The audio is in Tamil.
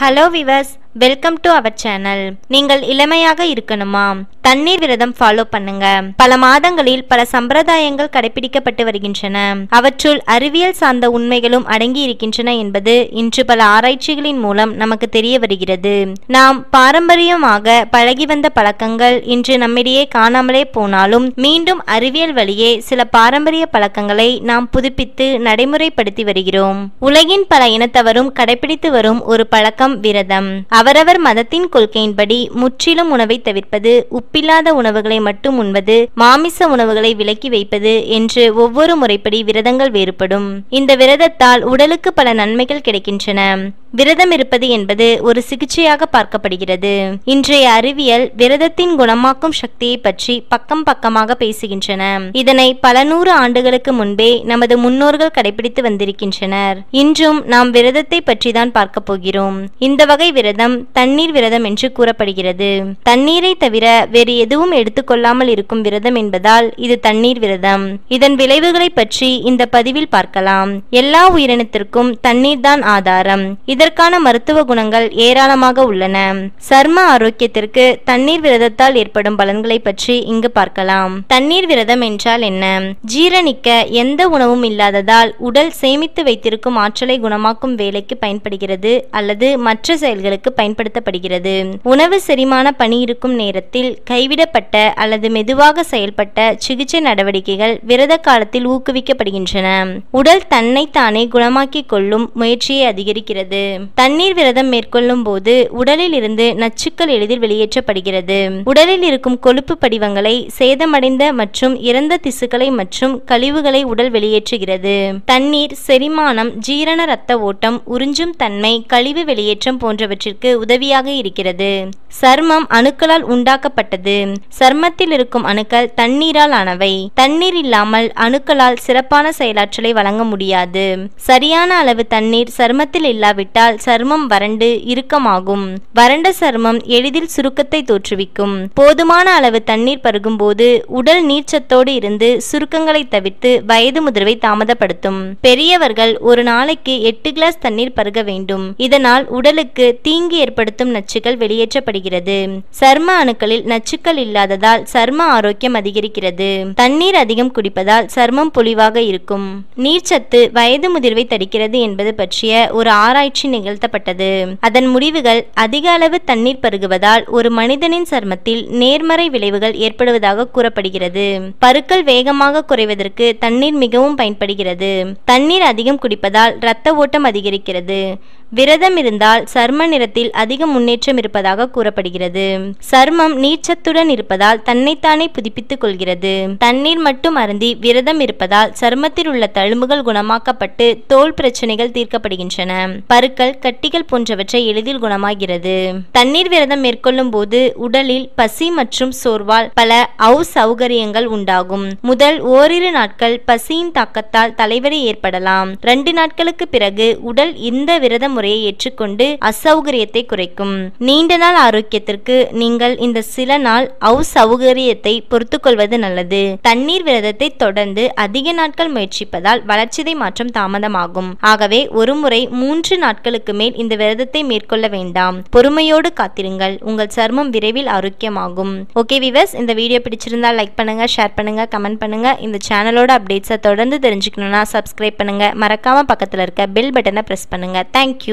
hello viewers welcome to our channel நீங்கள் இளமையாக இருக்கணுமா தண்ணீர் விரதம் ஃபாலோ பண்ணுங்க பல மாதங்களில் பல சம்பிரதாயங்கள் கடைபிடிக்கப்பட்டு வருகின்றன அவற்றுள் அறிவியல் சார்ந்த உண்மைகளும் அடங்கி இருக்கின்றன என்பது இன்று பல ஆராய்ச்சிகளின் மூலம் நமக்கு தெரிய வருகிறது நாம் பாரம்பரியமாக பழகி வந்த பழக்கங்கள் இன்று நம்மிடையே காணாமலே போனாலும் மீண்டும் அறிவியல் வழியே சில பாரம்பரிய பழக்கங்களை நாம் புதுப்பித்து நடைமுறைப்படுத்தி வருகிறோம் உலகின் பல இனத்தவரும் கடைபிடித்து வரும் ஒரு பழக்கம் விரதம் அவரவர் மதத்தின் கொள்கையின்படி முற்றிலும் உணவை தவிர்ப்பது உப்பில்லாத உணவுகளை மட்டும் உண்பது மாமிச உணவுகளை விலக்கி வைப்பது என்று ஒவ்வொரு முறைப்படி விரதங்கள் வேறுபடும் இந்த விரதத்தால் உடலுக்கு பல நன்மைகள் கிடைக்கின்றன விரதம் இருப்பது என்பது ஒரு சிகிச்சையாக பார்க்கப்படுகிறது இன்றைய அறிவியல் விரதத்தின் குணமாக்கும் சக்தியை பற்றி பக்கம் பக்கமாக பேசுகின்றன இதனை பல நூறு ஆண்டுகளுக்கு முன்பே நமது முன்னோர்கள் கடைபிடித்து வந்திருக்கின்றனர் இன்றும் நாம் விரதத்தை பற்றி தான் பார்க்க போகிறோம் இந்த வகை விரதம் தண்ணீர் விரதம் என்று கூறப்படுகிறது தண்ணீரை தவிர வேறு எதுவும் எடுத்துக்கொள்ளாமல் இருக்கும் விரதம் என்பதால் இது தண்ணீர் விரதம் இதன் விளைவுகளை பற்றி இந்த பதிவில் பார்க்கலாம் எல்லா உயிரினத்திற்கும் தண்ணீர் தான் ஆதாரம் இதற்கான மருத்துவ குணங்கள் ஏராளமாக உள்ளன சர்ம ஆரோக்கியத்திற்கு தண்ணீர் விரதத்தால் ஏற்படும் பலன்களை பற்றி இங்கு பார்க்கலாம் தண்ணீர் விரதம் என்றால் என்ன ஜீரணிக்க எந்த உணவும் இல்லாததால் உடல் சேமித்து வைத்திருக்கும் ஆற்றலை குணமாக்கும் வேலைக்கு பயன்படுகிறது அல்லது மற்ற செயல்களுக்கு பயன்படுத்தப்படுகிறது உணவு செரிமான பணி இருக்கும் நேரத்தில் கைவிடப்பட்ட அல்லது மெதுவாக செயல்பட்ட சிகிச்சை நடவடிக்கைகள் விரத காலத்தில் ஊக்குவிக்கப்படுகின்றன உடல் தன்னைத்தானே குணமாக்கிக் கொள்ளும் முயற்சியை அதிகரிக்கிறது தண்ணீர் விரதம் மேற்கொள்ளும் போது உடலில் இருந்து நச்சுக்கள் எளிதில் வெளியேற்றப்படுகிறது உடலில் இருக்கும் கொழுப்பு படிவங்களை சேதமடைந்த மற்றும் இறந்த திசுக்களை மற்றும் கழிவுகளை உடல் வெளியேற்றுகிறது தண்ணீர் செரிமானம் ஜீரண இரத்த ஓட்டம் உறிஞ்சும் தன்மை கழிவு வெளியேற்றம் போன்றவற்றிற்கு உதவியாக இருக்கிறது சர்மம் அணுக்களால் உண்டாக்கப்பட்டது சர்மத்தில் இருக்கும் அணுக்கள் தண்ணீரால் ஆனவை தண்ணீர் இல்லாமல் அணுக்களால் சிறப்பான செயலாற்றலை வழங்க முடியாது சரியான அளவு தண்ணீர் சர்மத்தில் இல்லாவிட்டால் சர்மம் வறண்டு இறுக்கமாகும் வறண்ட சர்மம் எளிதில் சுருக்கத்தை தோற்றுவிக்கும் போதுமான அளவு தண்ணீர் பருகும்போது உடல் நீர்ச்சத்தோடு இருந்து சுருக்கங்களை தவிர்த்து வயது முதிர்வை தாமதப்படுத்தும் பெரியவர்கள் ஒரு நாளைக்கு எட்டு கிளாஸ் தண்ணீர் பருக வேண்டும் இதனால் உடலுக்கு தீங்கு ஏற்படுத்தும் நச்சுக்கள் வெளியேற்றப்படுகிறது சர்ம அணுக்களில் நச்சுக்கள் இல்லாததால் சர்ம ஆரோக்கியம் அதிகரிக்கிறது தண்ணீர் அதிகம் குடிப்பதால் சர்மம் பொலிவாக இருக்கும் நீர்ச்சத்து வயது முதிர்வை தடுக்கிறது என்பது பற்றிய ஒரு ஆராய்ச்சி நிகழ்த்தப்பட்டது அதன் முடிவுகள் அதிக அளவு தண்ணீர் பருகுவதால் ஒரு மனிதனின் சர்மத்தில் நேர்மறை விளைவுகள் ஏற்படுவதாக கூறப்படுகிறது பருக்கள் வேகமாக குறைவதற்கு தண்ணீர் மிகவும் பயன்படுகிறது தண்ணீர் அதிகம் குடிப்பதால் இரத்த ஓட்டம் அதிகரிக்கிறது விரதம் இருந்தால் சர்ம நிறத்தில் அதிக முன்னேற்றம் இருப்பதாக கூறப்படுகிறது சர்மம் நீர்ச்சத்துடன் இருப்பதால் தன்னைத்தானே புதுப்பித்துக் கொள்கிறது தண்ணீர் மட்டும் அருந்தி விரதம் இருப்பதால் சர்மத்தில் உள்ள தழும்புகள் குணமாக்கப்பட்டு தோல் பிரச்சனைகள் தீர்க்கப்படுகின்றன பருக்கள் கட்டிகள் போன்றவற்றை எளிதில் குணமாகிறது தண்ணீர் விரதம் மேற்கொள்ளும் போது உடலில் பசி மற்றும் சோர்வால் பல அவுசௌகரியங்கள் உண்டாகும் முதல் ஓரிரு நாட்கள் பசியின் தாக்கத்தால் தலைவலி ஏற்படலாம் ரெண்டு நாட்களுக்கு பிறகு உடல் இந்த விரத முறையை ஏற்றுக்கொண்டு அசௌகரியத்தை குறைக்கும் நீண்ட நாள் ஆரோக்கியத்திற்கு நீங்கள் இந்த சில நாள் அவுசௌகரியத்தை பொறுத்து கொள்வது நல்லது தண்ணீர் விரதத்தை தொடர்ந்து அதிக நாட்கள் முயற்சிப்பதால் வளர்ச்சிதை மாற்றம் தாமதமாகும் ஆகவே ஒரு முறை மூன்று நாட்களுக்கு மேல் இந்த விரதத்தை மேற்கொள்ள வேண்டாம் பொறுமையோடு காத்திருங்கள் உங்கள் சர்மம் விரைவில் ஆரோக்கியமாகும் ஓகே விவர்ஸ் இந்த வீடியோ பிடிச்சிருந்தா லைக் பண்ணுங்க ஷேர் பண்ணுங்க கமெண்ட் பண்ணுங்க இந்த சேனலோட அப்டேட்ஸை தொடர்ந்து தெரிஞ்சுக்கணும்னா சப்ஸ்கிரைப் பண்ணுங்க மறக்காம பக்கத்தில் இருக்க பெல் பட்டனை பிரஸ் பண்ணுங்க தேங்க்யூ